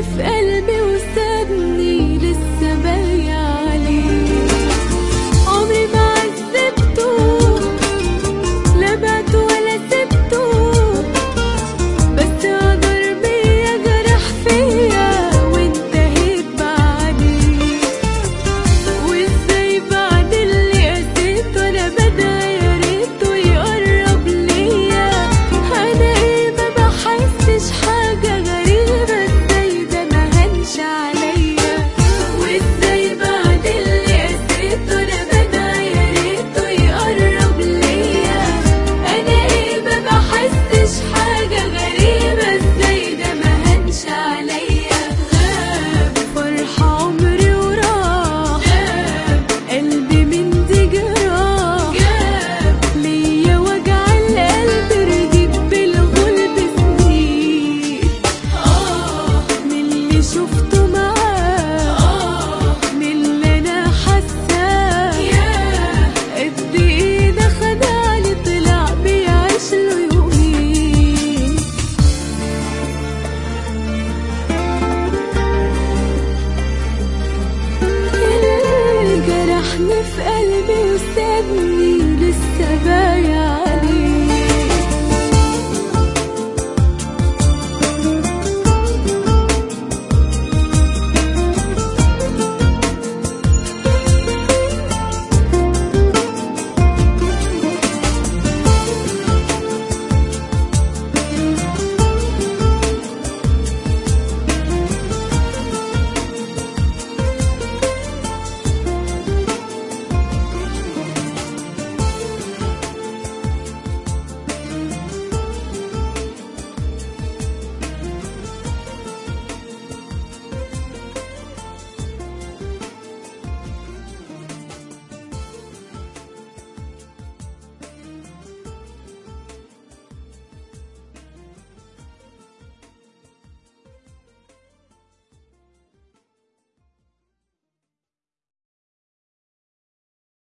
في قلبي وسابني لسه بايع عليه عمري ما عذبته لا بعته ولا سبته بس غدر بيا جرح فيا وانتهيت بعديه وازاي بعد اللي قسيته انا بدعي يا ريته يقرب ليا انا ايه ما بحسش حاجه غريبه ازاي ده ما هنش عليا وازاي بعد اللي قسيته انا بدعي يا ريته يقرب ليا انا ايه ما بحسش حاجه غريبه ازاي ده ما هنش عليا غاب فرحه عمري وراح غاب قلبي من دي جراح جاب ليا وجع القلب رجيب بالغلب سنين اه من اللي شفته معاه اه من اللي انا حاساه ياه قد ايه ده خدعني طلع بيعيش له يومين اللي جرحني في قلبي وسابني لسه بايع عليه